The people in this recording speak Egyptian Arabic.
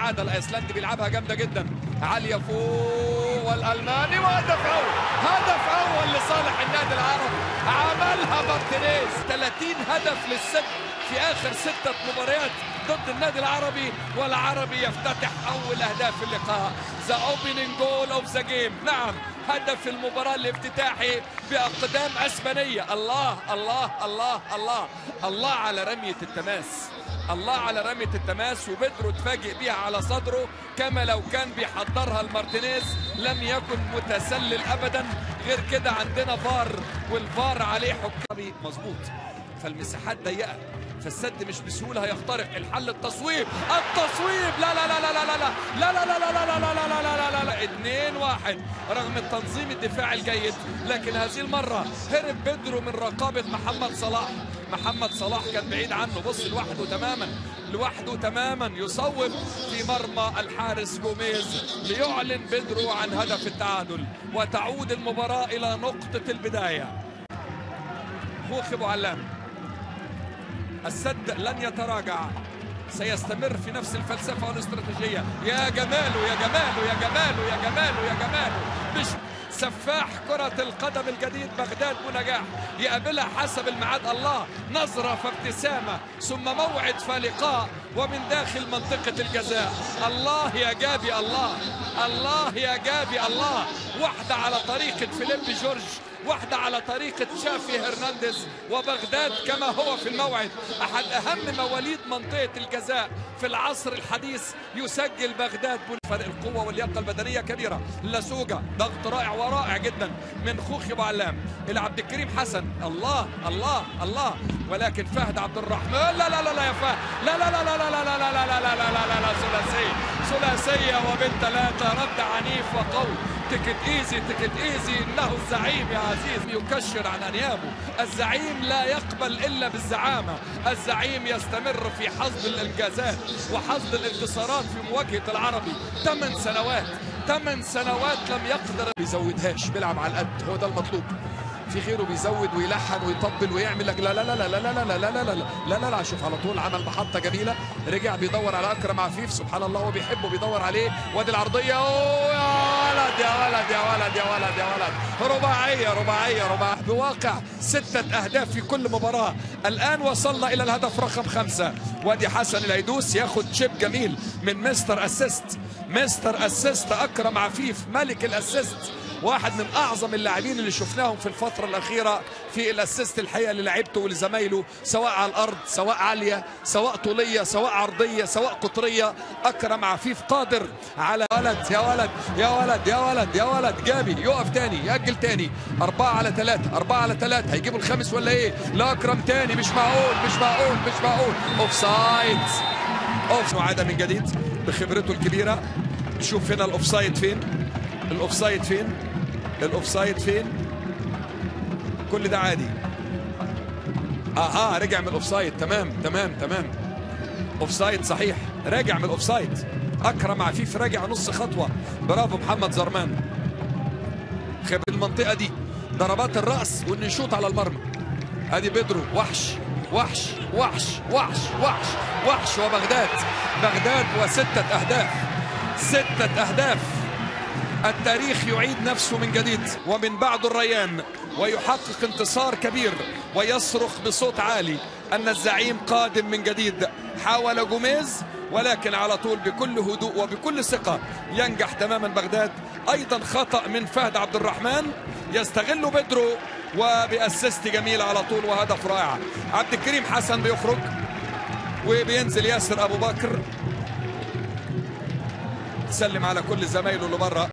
السعاده الايسلندي بيلعبها جامده جدا عاليه فوق والالماني وهدف اول هدف اول لصالح النادي العربي عملها مارتينيز 30 هدف للست في اخر سته مباريات ضد النادي العربي والعربي يفتتح اول اهداف اللقاء ذا اوبننج جول اوف ذا جيم نعم هدف المباراة الافتتاحي بأقدام أسبانية الله الله الله الله الله على رمية التماس الله على رمية التماس وبدرو اتفاجئ بيها على صدره كما لو كان بيحضرها المارتينيز لم يكن متسلل أبدا غير كده عندنا فار والفار عليه حكام مظبوط فالمساحات ضيقة فالسد مش بسهوله هيخترق الحل التصويب التصويب لا لا لا لا لا لا لا لا لا لا لا لا لا لا لا لا لا لا 2 1 رغم التنظيم الدفاعي الجيد لكن هذه المره هرب بدرو من رقابه محمد صلاح محمد صلاح كان بعيد عنه بص لوحده تماما لوحده تماما يصوب في مرمى الحارس جوميز ليعلن بدرو عن هدف التعادل وتعود المباراه الى نقطه البدايه خوخ ابو علام السد لن يتراجع سيستمر في نفس الفلسفة والاستراتيجية يا جماله يا جماله يا جماله يا جماله يا جماله مش سفاح كرة القدم الجديد بغداد بنجاح يقابلها حسب الميعاد الله نظرة فابتسامة ثم موعد فلقاء ومن داخل منطقة الجزاء الله يا جابي الله الله يا جابي الله واحدة على طريقة فيليب جورج واحدة على طريقة شافي هرنانديز وبغداد كما هو في الموعد أحد أهم مواليد منطقة الجزاء في العصر الحديث يسجل بغداد فرق القوة واللياقة البدنية كبيرة لسوجة ضغط رائع ورائع جدا من خوخي أبو علام إلى عبد الكريم حسن الله الله الله ولكن فهد عبد الرحمن لا لا لا لا يا فهد لا لا لا لا لا لا لا لا لا لا لا لا لا لا ثلاثية ثلاثية وبالثلاثة رد عنيف وقوي تكت ايزي تكت ايزي انه الزعيم يا عزيز يكشر عن انيابه الزعيم لا يقبل الا بالزعامه الزعيم يستمر في حصد الانجازات وحصد الانتصارات في مواجهه العربي ثمان سنوات ثمان سنوات لم يقدر بيزودهاش بيلعب على القد هو ده المطلوب في غيره بيزود ويلحن ويطبل ويعمل لك لا لا لا لا لا لا لا لا لا لا لا لا لا شوف على طول عمل محطة جميلة رجع بيدور على أكرم عفيف سبحان الله هو بيحبه بيدور عليه وادي العرضية أوه يا ولد يا ولد يا ولد يا ولد يا ولد رباعية رباعية رباعية بواقع ستة أهداف في كل مباراة الآن وصلنا إلى الهدف رقم خمسة وادي حسن العيدوس ياخد شيب جميل من مستر أسيست مستر أسيست أكرم عفيف ملك الأسيست واحد من اعظم اللاعبين اللي شفناهم في الفتره الاخيره في الاسيست الحقيقه اللي لعبته ولزمايله سواء على الارض سواء عاليه سواء طوليه سواء عرضيه سواء قطريه اكرم عفيف قادر على ولد يا ولد يا ولد يا ولد يا ولد جابي يقف تاني ياجل تاني أربعة على ثلاثة أربعة على ثلاثة هيجيبوا الخامس ولا إيه؟ لا أكرم تاني مش معقول مش معقول مش معقول أوف سايد أوف عادة من جديد بخبرته الكبيرة شوف هنا الأوف سايد فين الأوف سايد فين الاوف سايد فين كل ده عادي اها رجع من الاوف سايد تمام تمام تمام اوف سايد صحيح راجع من الاوف سايد اكرم عفيف راجع نص خطوه برافو محمد زرمان خبر المنطقه دي ضربات الراس وانه يشوط على المرمى ادي بيدرو وحش وحش وحش وحش وحش وحش وبغداد بغداد وستة أهداف ستة أهداف التاريخ يعيد نفسه من جديد ومن بعد الريان ويحقق انتصار كبير ويصرخ بصوت عالي أن الزعيم قادم من جديد حاول جوميز ولكن على طول بكل هدوء وبكل ثقة ينجح تماما بغداد أيضا خطأ من فهد عبد الرحمن يستغل بدرو وبأسست جميل على طول وهدف رائع عبد الكريم حسن بيخرج وبينزل ياسر أبو بكر سلم على كل زمايله اللي بره